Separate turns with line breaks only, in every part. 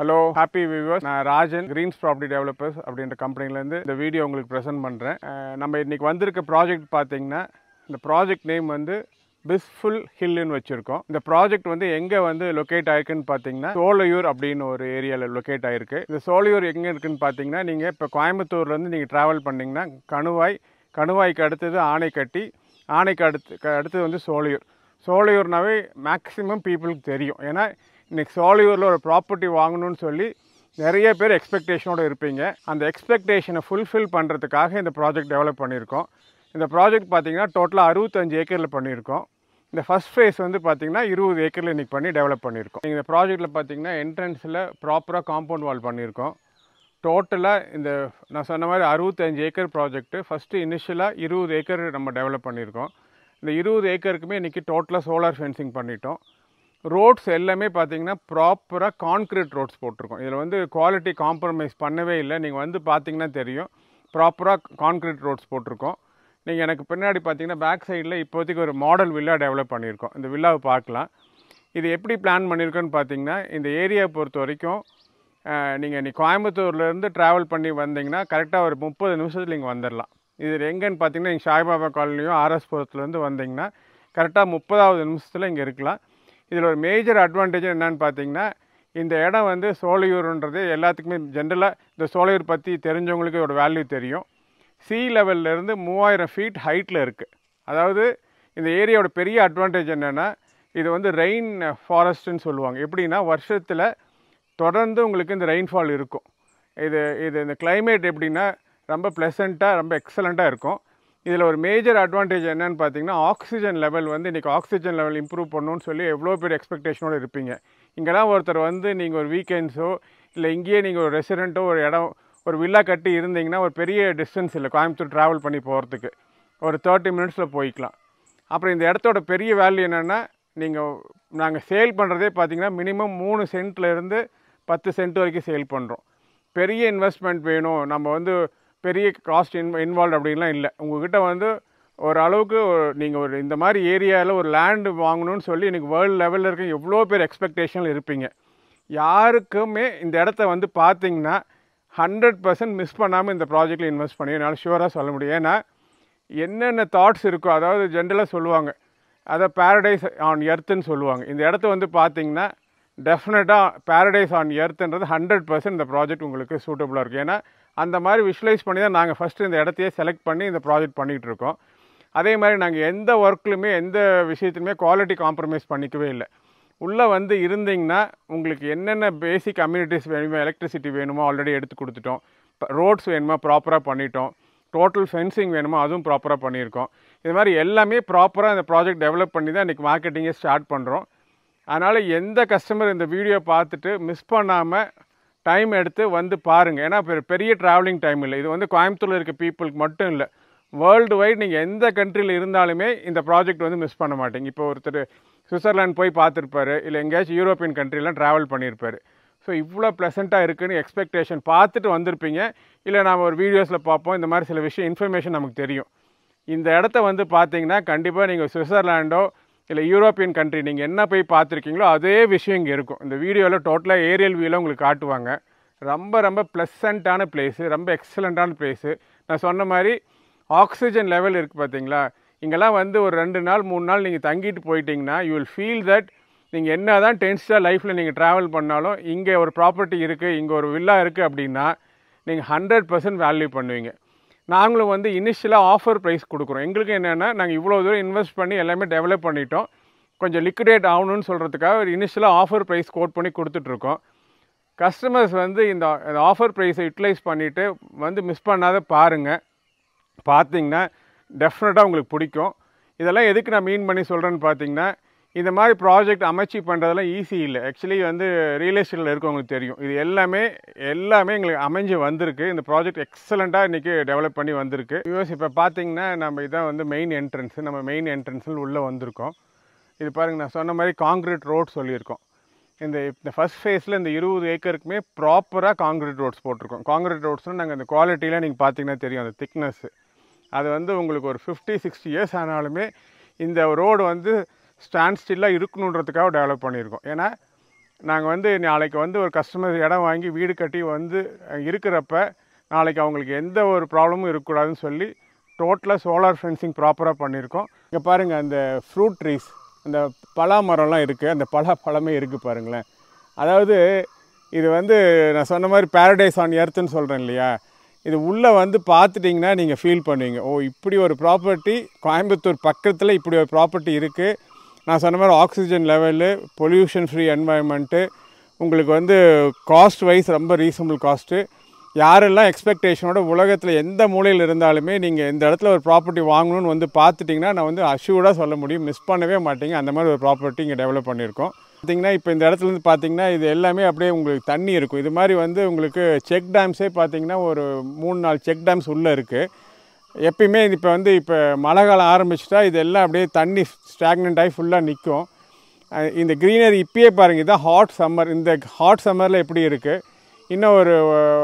hello happy viewers நான் Rajan Green's property developers அப்படின்ற கம்பெனிலேருந்து இந்த வீடியோ உங்களுக்கு ப்ரெசென்ட் பண்ணுறேன் நம்ம இன்னைக்கு வந்திருக்க ப்ராஜெக்ட் பார்த்தீங்கன்னா இந்த ப்ராஜெக்ட் நேம் வந்து பிஸ்ஃபுல் ஹில்லுன்னு வச்சுருக்கோம் இந்த ப்ராஜெக்ட் வந்து எங்கே வந்து லொக்கேட் ஆயிருக்குன்னு பார்த்தீங்கன்னா சோலையூர் அப்படின்னு ஒரு ஏரியாவில் லொக்கேட் ஆயிருக்கு இந்த சோலையூர் எங்கே இருக்குன்னு பார்த்தீங்கன்னா நீங்கள் இப்போ கோயம்புத்தூர்லேருந்து நீங்கள் ட்ராவல் பண்ணிங்கன்னா கணுவாய் கணுவாய்க்கு அடுத்தது ஆனைக்கட்டி ஆனைக்கு அடுத்து க- அடுத்தது வந்து சோலையூர் சோலையூர்னாவே மேக்ஸிமம் பீப்புளுக்கு தெரியும் ஏன்னா இன்னைக்கு சோலையூரில் ஒரு ப்ராப்பர்ட்டி வாங்கணும்னு சொல்லி நிறைய பேர் எக்ஸ்பெக்டேஷனோட இருப்பீங்க அந்த எக்ஸ்பெக்டேஷனை ஃபுல்ஃபில் பண்ணுறதுக்காக இந்த ப்ராஜெக்ட் டெவலப் பண்ணியிருக்கோம் இந்த ப்ராஜெக்ட் பார்த்தீங்கன்னா டோட்டலாக அறுபத்தஞ்சு ஏக்கரில் பண்ணியிருக்கோம் இந்த ஃபர்ஸ்ட் ஃபேஸ் வந்து பார்த்தீங்கன்னா இருபது ஏக்கரில் இன்றைக்கி பண்ணி டெவலப் பண்ணியிருக்கோம் இந்த ப்ராஜெக்ட்டில் பார்த்தீங்கன்னா என்ட்ரன்ஸில் ப்ராப்பராக காம்பவுண்ட் வால் பண்ணியிருக்கோம் டோட்டலாக இந்த நான் சொன்ன மாதிரி அறுபத்தஞ்சு ஏக்கர் ப்ராஜெக்ட்டு ஃபஸ்ட்டு இனிஷியலாக இருபது ஏக்கர் நம்ம டெவலப் பண்ணியிருக்கோம் இந்த இருபது ஏக்கருக்குமே இன்றைக்கி டோட்டலாக சோலார் ஃபென்சிங் பண்ணிட்டோம் ரோட்ஸ் எல்லாமே பார்த்தீங்கன்னா ப்ராப்பராக கான்க்ரீட் ரோட்ஸ் போட்டிருக்கோம் இதில் வந்து குவாலிட்டி காம்ப்ரமைஸ் பண்ணவே இல்லை நீங்கள் வந்து பார்த்தீங்கன்னா தெரியும் ப்ராப்பராக கான்க்ரீட் ரோட்ஸ் போட்டிருக்கோம் நீங்கள் எனக்கு பின்னாடி பார்த்தீங்கன்னா பேக் சைடில் இப்போதைக்கு ஒரு மாடல் வில்லா டெவலப் பண்ணியிருக்கோம் இந்த வில்லாவை பார்க்கலாம் இது எப்படி பிளான் பண்ணியிருக்கோன்னு பார்த்தீங்கன்னா இந்த ஏரியாவை பொறுத்த வரைக்கும் நீங்கள் நீ கோயம்புத்தூர்லேருந்து ட்ராவல் பண்ணி வந்தீங்கன்னா கரெக்டாக ஒரு முப்பது நிமிஷத்தில் இங்கே வந்துடலாம் இது எங்கேன்னு பார்த்தீங்கன்னா நீங்கள் சாய்பாபா காலனியும் ஆர்எஸ் புரத்துலேருந்து வந்தீங்கன்னா கரெக்டாக முப்பதாவது நிமிஷத்தில் இங்கே இருக்கலாம் இதில் ஒரு மேஜர் அட்வான்டேஜ் என்னன்னு பார்த்தீங்கன்னா இந்த இடம் வந்து சோலையூர்ன்றது எல்லாத்துக்குமே ஜென்ரலாக இந்த சோலையூர் பற்றி தெரிஞ்சவங்களுக்கு இதோட வேல்யூ தெரியும் சி இருந்து மூவாயிரம் ஃபீட் ஹைட்டில் இருக்குது அதாவது இந்த ஏரியாவோட பெரிய அட்வான்டேஜ் என்னென்னா இது வந்து ரெயின் ஃபாரஸ்ட்னு சொல்லுவாங்க எப்படின்னா வருஷத்தில் தொடர்ந்து உங்களுக்கு இந்த ரெயின்ஃபால் இருக்கும் இது இது இந்த climate எப்படின்னா ரொம்ப ப்ளசண்ட்டாக ரொம்ப எக்ஸலண்ட்டாக இருக்கும் இதில் ஒரு மேஜர் அட்வான்டேஜ் என்னன்னு பார்த்தீங்கன்னா ஆக்சிஜன் லெவல் வந்து இன்றைக்கி ஆக்சிஜன் லெவல் இம்ப்ரூவ் பண்ணணும்னு சொல்லி எவ்வளோ பேர் எக்ஸ்பெக்டேஷனோடு இருப்பீங்க இங்கெல்லாம் ஒருத்தர் வந்து நீங்கள் ஒரு வீக்கெண்ட்ஸோ இல்லை இங்கேயே நீங்கள் ஒரு ரெசிடெண்ட்டோ ஒரு இடம் ஒரு வில்லா கட்டி இருந்தீங்கன்னா ஒரு பெரிய டிஸ்டன்ஸ் இல்லை கோயம்புத்தூர் ட்ராவல் பண்ணி போகிறதுக்கு ஒரு தேர்ட்டி மினிட்ஸில் போய்க்கலாம் அப்புறம் இந்த இடத்தோட பெரிய வேல்யூ என்னென்னா நீங்கள் நாங்கள் சேல் பண்ணுறதே பார்த்தீங்கன்னா மினிமம் மூணு சென்ட்ல இருந்து பத்து சென்ட் வரைக்கும் சேல் பண்ணுறோம் பெரிய இன்வெஸ்ட்மெண்ட் வேணும் நம்ம வந்து பெரிய காஸ்ட் இன் இன்வால்வ் அப்படின்லாம் இல்லை உங்ககிட்ட வந்து ஒரு அளவுக்கு நீங்கள் ஒரு இந்த மாதிரி ஏரியாவில் ஒரு லேண்டு வாங்கணும்னு சொல்லி எனக்கு வேர்ல்டு லெவலில் இருக்க எவ்வளோ பேர் எக்ஸ்பெக்டேஷனில் இருப்பீங்க யாருக்குமே இந்த இடத்த வந்து பார்த்தீங்கன்னா ஹண்ட்ரட் பர்சன்ட் மிஸ் பண்ணாமல் இந்த ப்ராஜெக்டில் இன்வெஸ்ட் பண்ணி என்னால் ஷுவராக சொல்ல முடியும் ஏன்னா என்னென்ன தாட்ஸ் இருக்கோ அதாவது ஜென்ரலாக சொல்லுவாங்க அதை பேரடைஸ் ஆன் எர்த்துன்னு சொல்லுவாங்க இந்த இடத்த வந்து பார்த்தீங்கன்னா டெஃபினட்டாக பேரடைஸ் ஆன் எர்த்துன்றது ஹண்ட்ரட் பர்சன்ட் இந்த ப்ராஜெக்ட் உங்களுக்கு சூட்டபுளாக இருக்கும் ஏன்னா அந்த மாதிரி விஷுவலைஸ் பண்ணி தான் நாங்கள் ஃபஸ்ட்டு இந்த இடத்தையே செலக்ட் பண்ணி இந்த ப்ராஜெக்ட் பண்ணிகிட்டு இருக்கோம் அதே மாதிரி நாங்கள் எந்த ஒர்க்லையுமே எந்த விஷயத்துலையுமே குவாலிட்டி காம்ப்ரமைஸ் பண்ணிக்கவே இல்லை உள்ளே வந்து இருந்தீங்கன்னா உங்களுக்கு என்னென்ன பேசிக் கம்யூனிட்டிஸ் வேணுமோ எலக்ட்ரிசிட்டி வேணுமோ ஆல்ரெடி எடுத்து கொடுத்துட்டோம் ரோட்ஸ் வேணுமோ ப்ராப்பராக பண்ணிட்டோம் டோட்டல் ஃபென்சிங் வேணுமோ அதுவும் ப்ராப்பராக பண்ணியிருக்கோம் இது மாதிரி எல்லாமே ப்ராப்பராக இந்த ப்ராஜெக்ட் டெவலப் பண்ணி தான் இன்றைக்கி மார்க்கெட்டிங்கே ஸ்டார்ட் பண்ணுறோம் அதனால் எந்த கஸ்டமர் இந்த வீடியோ பார்த்துட்டு மிஸ் பண்ணாமல் டைம் எடுத்து வந்து பாருங்கள் ஏன்னா பெ- பெரிய ட்ராவலிங் டைம் இல்லை இது வந்து கோயம்புத்தூரில் இருக்க பீப்புளுக்கு மட்டும் இல்லை வேர்ல்டு வைட் நீங்கள் எந்த கண்ட்ரியில் இருந்தாலுமே இந்த ப்ராஜெக்ட் வந்து மிஸ் பண்ண மாட்டீங்க இப்போ ஒருத்தர் சுவிட்சர்லாந்து போய் பார்த்துருப்பாரு இல்லை எங்கேயாச்சும் யூரோப்பியன் கண்ட்ரிலாம் ட்ராவல் பண்ணியிருப்பாரு ஸோ இவ்வளோ ப்ளசண்ட்டாக இருக்குன்னு எக்ஸ்பெக்டேஷன் பார்த்துட்டு வந்திருப்பீங்க இல்லை நாம் ஒரு வீடியோஸில் பார்ப்போம் இந்த மாதிரி சில விஷயம் இன்ஃபர்மேஷன் நமக்கு தெரியும் இந்த இடத்த வந்து பார்த்தீங்கன்னா கண்டிப்பாக நீங்கள் சுவிட்சர்லாண்டோ இல்லை யூரோப்பியன் கண்ட்ரி நீங்கள் என்ன போய் பார்த்துருக்கீங்களோ அதே விஷயம் இங்கே இருக்கும் இந்த வீடியோவில் டோட்டலாக ஏரியல் வியூவில் உங்களுக்கு காட்டுவாங்க ரொம்ப ரொம்ப ப்ளசண்ட்டான பிளேஸு ரொம்ப எக்ஸலண்ட்டான பிளேஸு நான் சொன்ன மாதிரி ஆக்சிஜன் லெவல் இருக்குது பார்த்தீங்களா இங்கெல்லாம் வந்து ஒரு ரெண்டு நாள் மூணு நாள் நீங்கள் தங்கிட்டு போயிட்டீங்கன்னா யூ வில் ஃபீல் தட் நீங்கள் என்ன தான் டென்ஸ்டாக லைஃப்பில் நீங்கள் ட்ராவல் பண்ணாலும் இங்கே ஒரு ப்ராப்பர்ட்டி இருக்குது இங்கே ஒரு வில்லா இருக்குது அப்படின்னா நீங்கள் ஹண்ட்ரட் பர்சன்ட் வேல்யூ பண்ணுவீங்க நாங்களும் வந்து இனிஷியலாக ஆஃபர் ப்ரைஸ் கொடுக்குறோம் எங்களுக்கு என்னென்னா நாங்கள் இவ்வளோ தூரம் இன்வெஸ்ட் பண்ணி எல்லாமே டெவலப் பண்ணிட்டோம் கொஞ்சம் லிக்விடேட் ஆகணும்னு சொல்கிறதுக்காக ஒரு இனிஷியலாக ஆஃபர் ப்ரைஸ் கோட் பண்ணி கொடுத்துட்ருக்கோம் கஸ்டமர்ஸ் வந்து இந்த ஆஃபர் ப்ரைஸை யூட்டிலைஸ் பண்ணிவிட்டு வந்து மிஸ் பண்ணாத பாருங்கள் பார்த்தீங்கன்னா டெஃபினட்டாக உங்களுக்கு பிடிக்கும் இதெல்லாம் எதுக்கு நான் மீன் பண்ணி சொல்கிறேன்னு பார்த்தீங்கன்னா இந்த மாதிரி ப்ராஜெக்ட் அமைச்சு பண்ணுறதெல்லாம் ஈஸி இல்லை ஆக்சுவலி வந்து ரியல் எஸ்டேட்டில் இருக்கவங்களுக்கு தெரியும் இது எல்லாமே எல்லாமே எங்களுக்கு அமைஞ்சு வந்திருக்கு இந்த ப்ராஜெக்ட் எக்ஸலண்ட்டாக இன்றைக்கி டெவலப் பண்ணி வந்திருக்கு யூஎஸ் இப்போ பார்த்தீங்கன்னா நம்ம இதான் வந்து மெயின் என்ட்ரன்ஸ் நம்ம மெயின் என்ட்ரன்ஸில் உள்ளே வந்திருக்கோம் இது பாருங்க நான் சொன்ன மாதிரி காங்கிரீட் ரோட் சொல்லியிருக்கோம் இந்த இந்த ஃபர்ஸ்ட் ஃபேஸில் இந்த இருபது ஏக்கருக்குமே ப்ராப்பராக காங்கிரீட் ரோட்ஸ் போட்டிருக்கோம் காங்கிரீட் ரோட்ஸ்னால் நாங்கள் அந்த குவாலிட்டியில் நீங்கள் பார்த்தீங்கன்னா தெரியும் அந்த திக்னஸ்ஸு அது வந்து உங்களுக்கு ஒரு ஃபிஃப்டி சிக்ஸ்டி இயர்ஸ் ஆனாலுமே இந்த ரோடு வந்து ஸ்டாண்ட் ஸ்டில்லாக இருக்கணுன்றதுக்காக டெவலப் பண்ணியிருக்கோம் ஏன்னா நாங்கள் வந்து நாளைக்கு வந்து ஒரு கஸ்டமர் இடம் வாங்கி வீடு கட்டி வந்து அஹ், இருக்கிறப்ப நாளைக்கு அவங்களுக்கு எந்த ஒரு ப்ராப்ளமும் இருக்கக்கூடாதுன்னு சொல்லி டோட்டலாக சோலார் ஃபென்சிங் ப்ராப்பராக பண்ணியிருக்கோம் இங்கே பாருங்கள் அந்த ஃப்ரூட் ட்ரீஸ் அந்த பலா மரம்லாம் இருக்குது அந்த பலா பழமே இருக்குது பாருங்களேன் அதாவது இது வந்து நான் சொன்ன மாதிரி பேரடைஸ் ஆன் எர்த்துன்னு சொல்கிறேன் இல்லையா இது உள்ளே வந்து பார்த்துட்டிங்கன்னா நீங்கள் ஃபீல் பண்ணுவீங்க ஓ இப்படி ஒரு ப்ராப்பர்ட்டி கோயம்புத்தூர் பக்கத்தில் இப்படி ஒரு ப்ராப்பர்ட்டி இருக்குது நான் சொன்ன மாதிரி oxygen level pollution free environment உங்களுக்கு வந்து காஸ்ட் வைஸ் ரொம்ப ரீசனபிள் காஸ்ட்டு யாரெல்லாம் எக்ஸ்பெக்டேஷனோட உலகத்தில் எந்த மூலையில் இருந்தாலுமே நீங்கள் இந்த இடத்துல ஒரு ப்ராப்பர்ட்டி வாங்கணும்னு வந்து பார்த்துட்டிங்கன்னா நான் வந்து அஷ்யூர்டாக சொல்ல முடியும் மிஸ் பண்ணவே மாட்டீங்க அந்த மாதிரி ஒரு ப்ராப்பர்ட்டி இங்கே டெவலப் பண்ணியிருக்கோம் பார்த்தீங்கன்னா இப்போ இந்த இடத்துல இருந்து பார்த்தீங்கன்னா இது எல்லாமே அப்படியே உங்களுக்கு தண்ணி இருக்கும் இது மாதிரி வந்து உங்களுக்கு செக் டேம்ஸே பார்த்தீங்கன்னா ஒரு மூணு நாலு செக் டேம்ஸ் உள்ளே இருக்குது எப்பயுமே இப்போ வந்து இப்போ மழை காலம் ஆரம்பிச்சிட்டா இது எல்லாம் அப்படியே தண்ணி ஸ்டாக்னண்ட் ஆகி ஃபுல்லாக நிற்கும் இந்த க்ரீனரி இப்பயே பாருங்கள் இதுதான் ஹாட் சம்மர் இந்த ஹாட் சம்மரில் எப்படி இருக்குது இன்னும் ஒரு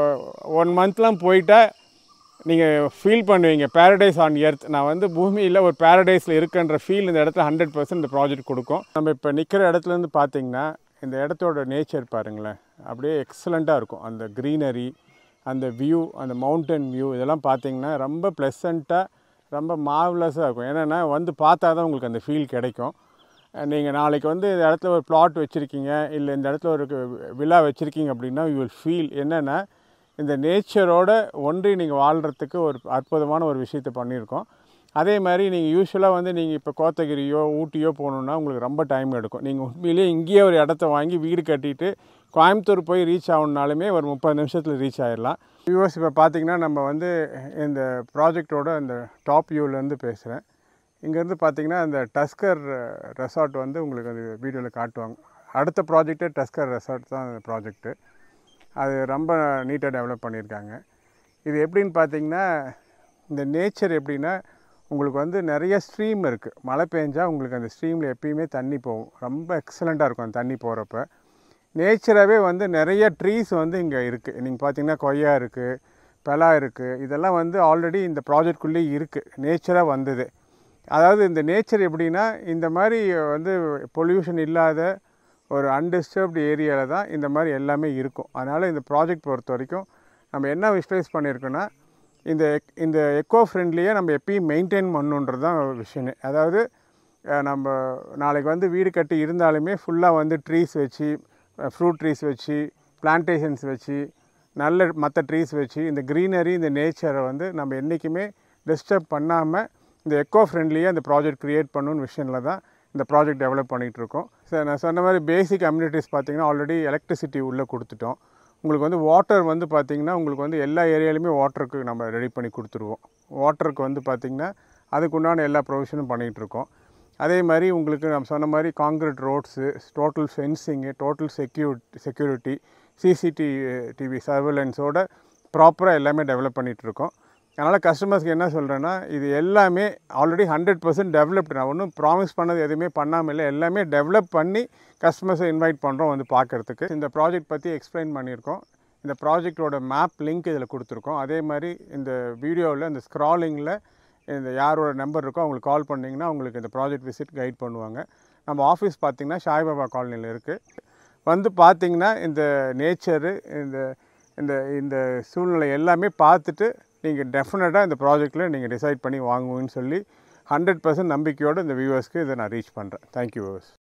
ஒன் மந்த்லாம் போயிட்டா நீங்கள் ஃபீல் பண்ணுவீங்க பேரடைஸ் ஆன் எர்த் நான் வந்து பூமியில் ஒரு பேரடைஸில் இருக்குன்ற ஃபீல் இந்த இடத்துல ஹண்ட்ரட் பர்சன்ட் இந்த ப்ராஜெக்ட் கொடுக்கும் நம்ம இப்போ நிற்கிற இடத்துலேருந்து பார்த்தீங்கன்னா இந்த இடத்தோட நேச்சர் பாருங்களேன் அப்படியே எக்ஸலண்ட்டாக இருக்கும் அந்த க்ரீனரி அந்த வியூ அந்த மவுண்டன் வியூ இதெல்லாம் பார்த்தீங்கன்னா ரொம்ப ப்ளசண்ட்டாக ரொம்ப மார்வலஸாக இருக்கும் ஏன்னா வந்து பார்த்தா தான் உங்களுக்கு அந்த ஃபீல் கிடைக்கும் நீங்கள் நாளைக்கு வந்து இந்த இடத்துல ஒரு பிளாட் வச்சுருக்கீங்க இல்லை இந்த இடத்துல ஒரு விழா வச்சுருக்கீங்க அப்படின்னா யூ வில் ஃபீல் என்னென்னா இந்த நேச்சரோட ஒன்றி நீங்கள் வாழ்கிறதுக்கு ஒரு அற்புதமான ஒரு விஷயத்தை பண்ணியிருக்கோம் அதே மாதிரி நீங்கள் யூஸ்வலாக வந்து நீங்கள் இப்போ கோத்தகிரியோ ஊட்டியோ போகணுன்னா உங்களுக்கு ரொம்ப டைம் எடுக்கும் நீங்கள் உண்மையிலேயே இங்கேயே ஒரு இடத்த வாங்கி வீடு கட்டிட்டு கோயம்புத்தூர் போய் ரீச் ஆகணுனாலுமே ஒரு முப்பது நிமிஷத்தில் ரீச் ஆயிடலாம் வியூவர்ஸ் இப்போ பார்த்தீங்கன்னா நம்ம வந்து இந்த ப்ராஜெக்டோட இந்த டாப் வியூவிலேருந்து பேசுகிறேன் இங்கேருந்து பார்த்தீங்கன்னா இந்த டஸ்கர் ரெசார்ட் வந்து உங்களுக்கு அந்த வீடியோவில் காட்டுவாங்க அடுத்த ப்ராஜெக்டே டஸ்கர் ரெசார்ட் தான் அந்த ப்ராஜெக்ட்டு அது ரொம்ப நீட்டாக டெவலப் பண்ணியிருக்காங்க இது எப்படின்னு பார்த்தீங்கன்னா இந்த நேச்சர் எப்படின்னா உங்களுக்கு வந்து நிறைய ஸ்ட்ரீம் இருக்குது மழை பெஞ்சா உங்களுக்கு அந்த ஸ்ட்ரீமில் எப்பயுமே தண்ணி போகும் ரொம்ப எக்ஸலண்ட்டாக இருக்கும் அந்த தண்ணி போகிறப்ப நேச்சராகவே வந்து நிறைய ட்ரீஸ் வந்து இங்கே இருக்குது நீங்கள் பார்த்தீங்கன்னா கொய்யா இருக்குது பலா இருக்குது இதெல்லாம் வந்து ஆல்ரெடி இந்த ப்ராஜெக்ட்குள்ளேயே இருக்குது நேச்சராக வந்தது அதாவது இந்த நேச்சர் எப்படின்னா இந்த மாதிரி வந்து பொல்யூஷன் இல்லாத ஒரு அன்டிஸ்டர்ப்டு ஏரியாவில் தான் இந்த மாதிரி எல்லாமே இருக்கும் அதனால் இந்த ப்ராஜெக்ட் பொறுத்த வரைக்கும் நம்ம என்ன விஷுவலைஸ் பண்ணியிருக்கோன்னா இந்த எக்- இந்த எக்கோ ஃப்ரெண்ட்லியை நம்ம எப்பயும் மெயின்டைன் பண்ணணுன்றது தான் விஷயமே அதாவது அஹ், நம்ம நாளைக்கு வந்து வீடு கட்டி இருந்தாலுமே ஃபுல்லாக வந்து ட்ரீஸ் வச்சு ஃப்ரூட் ட்ரீஸ் வச்சு பிளான்டேஷன்ஸ் வச்சு நல்ல மற்ற ட்ரீஸ் வச்சு இந்த க்ரீனரி இந்த நேச்சரை வந்து நம்ம என்றைக்குமே டிஸ்டர்ப் பண்ணாமல் இந்த எக்கோ ஃப்ரெண்ட்லியாக இந்த ப்ராஜெக்ட் க்ரியேட் பண்ணணும்னு விஷயத்தில் தான் இந்த ப்ராஜெக்ட் டெவலப் பண்ணிகிட்டு இருக்கோம் சார் நான் சொன்ன மாதிரி பேசிக் அம்யூனிட்டிஸ் பார்த்தீங்கன்னா ஆல்ரெடி எலக்ட்ரிசிட்டி உள்ளே கொடுத்துட்டோம் உங்களுக்கு வந்து வாட்டர் வந்து பார்த்திங்கன்னா உங்களுக்கு வந்து எல்லா ஏரியாலையுமே வாட்டருக்கு நம்ம ரெடி பண்ணி கொடுத்துருவோம் வாட்டருக்கு வந்து பார்த்திங்கன்னா அதுக்கு உண்டான எல்லா ப்ரொவிஷனும் பண்ணிகிட்டு இருக்கோம் அதே மாதிரி உங்களுக்கு நம்ம சொன்ன மாதிரி concrete roads total fencing total secure security CCTV சர்வேலன்ஸோட ப்ராப்பராக எல்லாமே டெவலப் பண்ணிகிட்டு இருக்கோம் அதனால் கஸ்டமர்ஸ்க்கு என்ன சொல்கிறேன்னா இது எல்லாமே ஆல்ரெடி ஹண்ட்ரட் பர்சன்ட் டெவலப்டு நான் ஒன்றும் ப்ராமிஸ் பண்ணது எதுவுமே பண்ணாமல் இல்லை எல்லாமே டெவலப் பண்ணி கஸ்டமர்ஸை இன்வைட் பண்ணுறோம் வந்து பார்க்குறதுக்கு இந்த ப்ராஜெக்ட் பற்றி எக்ஸ்பிளைன் பண்ணியிருக்கோம் இந்த ப்ராஜெக்டோட மேப் லிங்க் இதில் கொடுத்துருக்கோம் அதே மாதிரி இந்த வீடியோவில் இந்த ஸ்க்ராலிங்கில் இந்த யாரோட நம்பர் இருக்கோ அவங்களுக்கு கால் பண்ணிங்கன்னா உங்களுக்கு இந்த ப்ராஜெக்ட் விசிட் கைட் பண்ணுவாங்க நம்ம ஆஃபீஸ் பார்த்திங்கன்னா சாய்பாபா காலனியில் இருக்குது வந்து பார்த்தீங்கன்னா இந்த நேச்சரு இந்த இந்த இந்த சூழ்நிலை எல்லாமே பார்த்துட்டு நீங்கள் டெஃபினட்டாக இந்த ப்ராஜெக்டில் நீங்கள் டிசைட் பண்ணி வாங்குவீங்கன்னு சொல்லி ஹண்ட்ரட் பர்சன்ட் நம்பிக்கையோடு இந்த வியூவர்ஸ்க்கு இதை நான் ரீச் பண்ணுறேன் தேங்க்யூ வியூவர்ஸ்